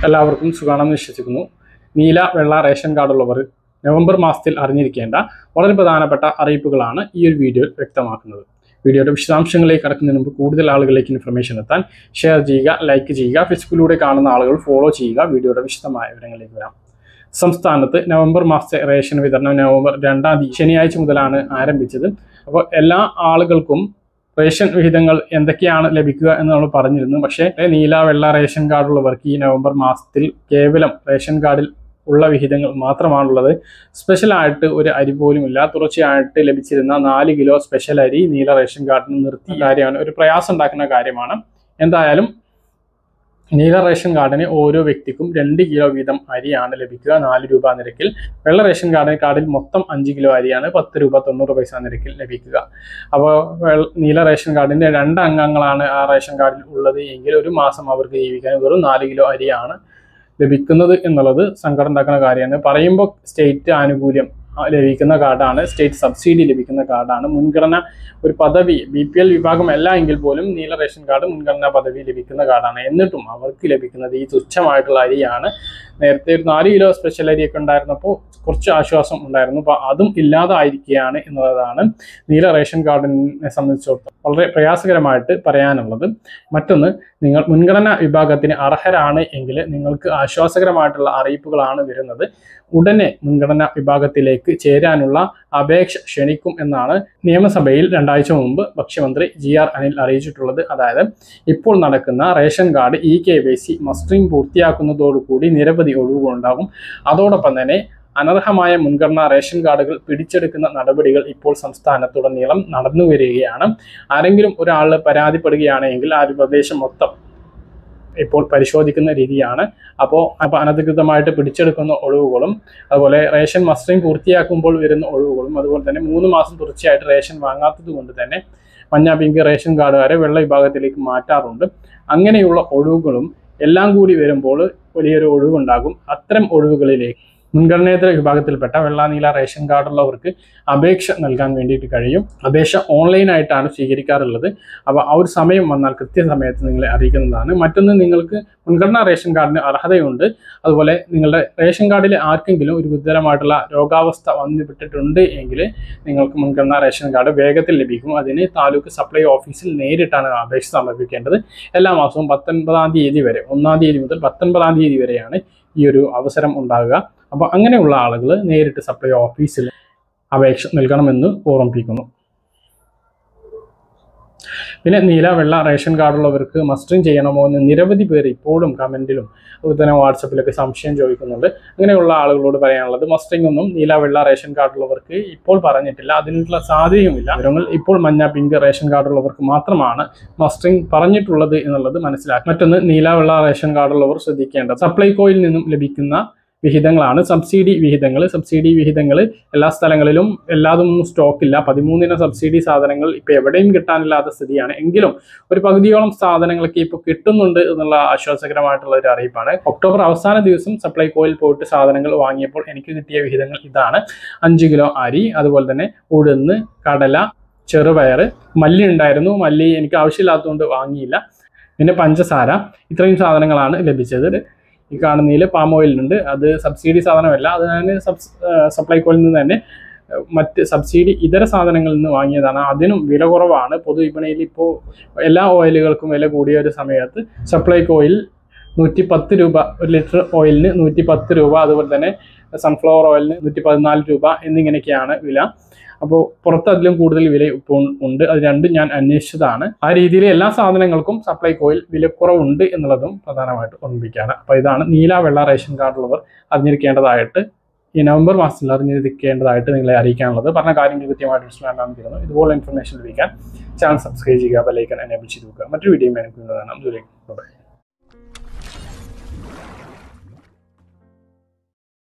എല്ലാവർക്കും സുഖാണെന്ന് വിശ്വസിക്കുന്നു നീല വെള്ള റേഷൻ കാർഡുള്ളവർ നവംബർ മാസത്തിൽ അറിഞ്ഞിരിക്കേണ്ട വളരെ പ്രധാനപ്പെട്ട അറിയിപ്പുകളാണ് ഈ ഒരു വീഡിയോയിൽ വ്യക്തമാക്കുന്നത് വീഡിയോയുടെ വിശദാംശങ്ങളിലേക്ക് കടക്കുന്നതിന് മുമ്പ് കൂടുതൽ ആളുകളിലേക്ക് ഇൻഫർമേഷൻ എത്താൻ ഷെയർ ചെയ്യുക ലൈക്ക് ചെയ്യുക ഫേസ്ബുക്കിലൂടെ കാണുന്ന ആളുകൾ ഫോളോ ചെയ്യുക വീഡിയോയുടെ വിശദമായ വിവരങ്ങളിലേക്ക് വരാം സംസ്ഥാനത്ത് നവംബർ മാസത്തെ റേഷൻ വിതരണം നവംബർ രണ്ടാം തീയതി ശനിയാഴ്ച മുതലാണ് ആരംഭിച്ചത് അപ്പോൾ എല്ലാ ആളുകൾക്കും റേഷൻ വിഹിതങ്ങൾ എന്തൊക്കെയാണ് ലഭിക്കുക എന്ന് നമ്മൾ പറഞ്ഞിരുന്നു പക്ഷേ നീല വെള്ള റേഷൻ കാർഡുള്ളവർക്ക് ഈ നവംബർ മാസത്തിൽ കേവലം റേഷൻ കാർഡിൽ ഉള്ള വിഹിതങ്ങൾ മാത്രമാണുള്ളത് സ്പെഷ്യലായിട്ട് ഒരു അരി പോലും ഇല്ല തുടർച്ചയായിട്ട് ലഭിച്ചിരുന്ന നാല് കിലോ സ്പെഷ്യൽ അരി നീല റേഷൻ കാർഡിന് നിർത്തിയ കാര്യമാണ് ഒരു പ്രയാസം ഉണ്ടാക്കുന്ന കാര്യമാണ് എന്തായാലും നീല റേഷൻ കാർഡിന് ഓരോ വ്യക്തിക്കും രണ്ട് കിലോ വീതം അരിയാണ് ലഭിക്കുക നാല് രൂപ നിരക്കിൽ വെള്ള റേഷൻ കാർഡിന് കാർഡിൽ മൊത്തം അഞ്ച് കിലോ അരിയാണ് പത്ത് രൂപ തൊണ്ണൂറ് പൈസ നിരക്കിൽ ലഭിക്കുക അപ്പോൾ നീല റേഷൻ കാർഡിന്റെ രണ്ട് അംഗങ്ങളാണ് ആ റേഷൻ കാർഡിൽ ഉള്ളത് എങ്കിൽ ഒരു മാസം അവർക്ക് ജീവിക്കാൻ വെറും നാല് കിലോ അരിയാണ് ലഭിക്കുന്നത് എന്നുള്ളത് സങ്കടം ഉണ്ടാക്കുന്ന കാര്യമാണ് പറയുമ്പോൾ സ്റ്റേറ്റ് ആനുകൂല്യം ആ, ലഭിക്കുന്ന കാർഡാണ് സ്റ്റേറ്റ് സബ്സിഡി ലഭിക്കുന്ന കാർഡാണ് മുൻഗണന ഒരു പദവി ബി പി എൽ വിഭാഗം അല്ല എങ്കിൽ പോലും നീല റേഷൻ കാർഡ് മുൻഗണനാ പദവി ലഭിക്കുന്ന കാർഡാണ് എന്നിട്ടും അവർക്ക് ലഭിക്കുന്നത് ഈ തുച്ഛമായിട്ടുള്ള അരിയാണ് നേരത്തെ ഒരു നാല് കിലോ സ്പെഷ്യൽ അരിയൊക്കെ ഉണ്ടായിരുന്നപ്പോൾ കുറച്ച് ആശ്വാസം ഉണ്ടായിരുന്നു അപ്പോൾ അതും ഇല്ലാതായിരിക്കുകയാണ് എന്നുള്ളതാണ് നീല റേഷൻ കാർഡിനെ സംബന്ധിച്ചിടത്തോളം വളരെ പ്രയാസകരമായിട്ട് പറയാനുള്ളത് മറ്റൊന്ന് നിങ്ങൾ മുൻഗണനാ വിഭാഗത്തിന് അർഹരാണ് എങ്കിൽ നിങ്ങൾക്ക് ആശ്വാസകരമായിട്ടുള്ള അറിയിപ്പുകളാണ് വരുന്നത് ഉടനെ മുൻഗണനാ വിഭാഗത്തിലേക്ക് ചേരാനുള്ള അപേക്ഷ ക്ഷണിക്കും എന്നാണ് നിയമസഭയിൽ രണ്ടാഴ്ച മുമ്പ് ഭക്ഷ്യമന്ത്രി ജി ആർ അനിൽ അറിയിച്ചിട്ടുള്ളത് അതായത് ഇപ്പോൾ നടക്കുന്ന ration card e K Y C mustering പൂർത്തിയാക്കുന്നതോടുകൂടി നിരവധി ഒഴിവുകളുണ്ടാകും അതോടൊപ്പം തന്നെ അനർഹമായ മുൻഗണനാ റേഷൻ കാർഡുകൾ പിടിച്ചെടുക്കുന്ന നടപടികൾ ഇപ്പോൾ സംസ്ഥാനത്തുടനീളം നടന്നു വരികയാണ് ആരെങ്കിലും ഒരാൾ പരാതിപ്പെടുകയാണെങ്കിൽ ആ ഒരു പ്രദേശം മൊത്തം ഇപ്പോൾ പരിശോധിക്കുന്ന രീതിയാണ് അപ്പോൾ അപ്പോൾ അനധികൃതമായിട്ട് പിടിച്ചെടുക്കുന്ന ഒഴിവുകളും അതുപോലെ റേഷൻ മസ്റ്ററിംഗ് പൂർത്തിയാക്കുമ്പോൾ വരുന്ന ഒഴിവുകളും അതുപോലെ തന്നെ മൂന്ന് മാസം തുടർച്ചയായിട്ട് റേഷൻ വാങ്ങാത്തത് കൊണ്ട് തന്നെ മഞ്ഞ പിങ്ക് റേഷൻ കാർഡുകാരെ വെള്ള വിഭാഗത്തിലേക്ക് മാറ്റാറുണ്ട് അങ്ങനെയുള്ള ഒഴിവുകളും എല്ലാം കൂടി വരുമ്പോൾ വലിയൊരു ഒഴിവുണ്ടാകും അത്തരം ഒഴിവുകളിലേക്ക് മുൻഗണനേതര വിഭാഗത്തിൽപ്പെട്ട വെള്ള നീല റേഷൻ കാർഡുള്ളവർക്ക് അപേക്ഷ നൽകാൻ വേണ്ടിയിട്ട് കഴിയും അപേക്ഷ ഓൺലൈനായിട്ടാണ് സ്വീകരിക്കാറുള്ളത് അപ്പോൾ ആ ഒരു സമയം വന്നാൽ കൃത്യസമയത്ത് നിങ്ങളെ അറിയിക്കുന്നതാണ് മറ്റൊന്ന് നിങ്ങൾക്ക് മുൻഗണനാ റേഷൻ കാർഡിന് അർഹതയുണ്ട് അതുപോലെ നിങ്ങളുടെ റേഷൻ കാർഡിൽ ആർക്കെങ്കിലും ഒരു ഗുരുതരമായിട്ടുള്ള രോഗാവസ്ഥ വന്നുവിട്ടിട്ടുണ്ട് എങ്കിൽ നിങ്ങൾക്ക് മുൻഗണനാ റേഷൻ കാർഡ് വേഗത്തിൽ ലഭിക്കും അതിന് താലൂക്ക് സപ്ലൈ ഓഫീസിൽ നേരിട്ടാണ് അപേക്ഷ സമർപ്പിക്കേണ്ടത് എല്ലാ മാസവും പത്തൊൻപതാം തീയതി വരെ ഒന്നാം തീയതി മുതൽ പത്തൊൻപതാം തീയതി വരെയാണ് ഈ ഒരു അവസരം ഉണ്ടാകുക അപ്പോൾ അങ്ങനെയുള്ള ആളുകൾ നേരിട്ട് സപ്ലൈ ഓഫീസിൽ അപേക്ഷ നൽകണമെന്ന് ഓർമ്മിപ്പിക്കുന്നു പിന്നെ നീല വെള്ള റേഷൻ കാർഡുള്ളവർക്ക് മസ്റ്ററിങ് ചെയ്യണമോ എന്ന് നിരവധി പേർ ഇപ്പോഴും കമൻറ്റിലും അതുപോലെ തന്നെ വാട്സപ്പിലൊക്കെ സംശയം ചോദിക്കുന്നുണ്ട് അങ്ങനെയുള്ള ആളുകളോട് പറയാനുള്ളത് മസ്റ്ററിംഗ് ഒന്നും നീല വെള്ള റേഷൻ കാർഡുള്ളവർക്ക് ഇപ്പോൾ പറഞ്ഞിട്ടില്ല അതിനുള്ള സാധ്യതയുമില്ല വിവരങ്ങൾ ഇപ്പോൾ മഞ്ഞ പിങ്ക് റേഷൻ കാർഡുള്ളവർക്ക് മാത്രമാണ് മസ്റ്ററിംഗ് പറഞ്ഞിട്ടുള്ളത് എന്നുള്ളത് മനസ്സിലാക്കി മറ്റൊന്ന് നീല വെള്ള റേഷൻ കാർഡുള്ളവർ ശ്രദ്ധിക്കേണ്ടത് സപ്ലൈകോയിൽ നിന്നും ലഭിക്കുന്ന വിഹിതങ്ങളാണ് സബ്സിഡി വിഹിതങ്ങൾ സബ്സിഡി വിഹിതങ്ങൾ എല്ലാ സ്ഥലങ്ങളിലും എല്ലാതൊന്നും സ്റ്റോക്ക് ഇല്ല പതിമൂന്നിന സബ്സിഡി സാധനങ്ങൾ ഇപ്പോൾ എവിടെയും കിട്ടാനില്ലാത്ത സ്ഥിതിയാണ് എങ്കിലും ഒരു പകുതിയോളം സാധനങ്ങളൊക്കെ ഇപ്പോൾ കിട്ടുന്നുണ്ട് എന്നുള്ള ആശ്വാസകരമായിട്ടുള്ള ഒരു അറിയിപ്പാണ് ഒക്ടോബർ അവസാന ദിവസം സപ്ലൈകോയിൽ പോയിട്ട് സാധനങ്ങൾ വാങ്ങിയപ്പോൾ എനിക്ക് കിട്ടിയ വിഹിതങ്ങൾ ഇതാണ് അഞ്ച് കിലോ അരി അതുപോലെ തന്നെ ഉഴുന്ന് കടല ചെറുപയർ മല്ലി ഉണ്ടായിരുന്നു മല്ലി എനിക്ക് ആവശ്യമില്ലാത്തതുകൊണ്ട് വാങ്ങിയില്ല പിന്നെ പഞ്ചസാര ഇത്രയും സാധനങ്ങളാണ് ലഭിച്ചത് ഈ കാണുന്നതിൽ പാം ഓയിലുണ്ട് അത് സബ്സിഡി സാധനമല്ല അത് ഞാൻ സബ്സ് സപ്ലൈകോയിൽ നിന്ന് തന്നെ ഏഹ്, മറ്റ് സബ്സിഡി ഇതര സാധനങ്ങളിൽ നിന്ന് വാങ്ങിയതാണ് അതിനും വില കുറവാണ് പൊതുവിപണിയിൽ ഇപ്പോൾ എല്ലാ ഓയിലുകൾക്കും വില കൂടിയ ഒരു സമയത്ത് സപ്ലൈകോയിൽ നൂറ്റി പത്ത് രൂപ ഒരു ലിറ്റർ ഓയിലിന് നൂറ്റി പത്ത് രൂപ അതുപോലെ തന്നെ സൺഫ്ലവർ ഓയിലിന് നൂറ്റി പതിനാല് രൂപ എന്നിങ്ങനെയൊക്കെയാണ് വില അപ്പോൾ പുറത്ത് അതിലും കൂടുതൽ വില ഇപ്പോൾ ഉണ്ട് അത് രണ്ടും ഞാൻ അന്വേഷിച്ചതാണ് ആ രീതിയിൽ എല്ലാ സാധനങ്ങൾക്കും സപ്ലൈകോയിൽ വിലക്കുറവുണ്ട് എന്നുള്ളതും പ്രധാനമായിട്ട് ഓർമ്മിപ്പിക്കുകയാണ് അപ്പോൾ ഇതാണ് നീല വെള്ള റേഷൻ കാർഡുള്ളവർ അറിഞ്ഞിരിക്കേണ്ടതായിട്ട് ഈ നവംബർ മാസത്തിൽ അറിഞ്ഞിരിക്കേണ്ടതായിട്ട് നിങ്ങളെ അറിയിക്കാനുള്ളത് പറഞ്ഞ കാര്യങ്ങൾ കൃത്യമായിട്ട് മനസ്സിലാക്കാൻ തീരുന്നു ഇതുപോലെ ഇൻഫർമേഷൻ ലഭിക്കാൻ ചാനൽ സബ്സ്ക്രൈബ് ചെയ്യുക ബെലൈക്കൻ എനേബിൾ ചെയ്ത് വെക്കുക മറ്റൊരു വീഡിയോ എനിക്ക് കാണാം ദൂരേക്ക് ബൈ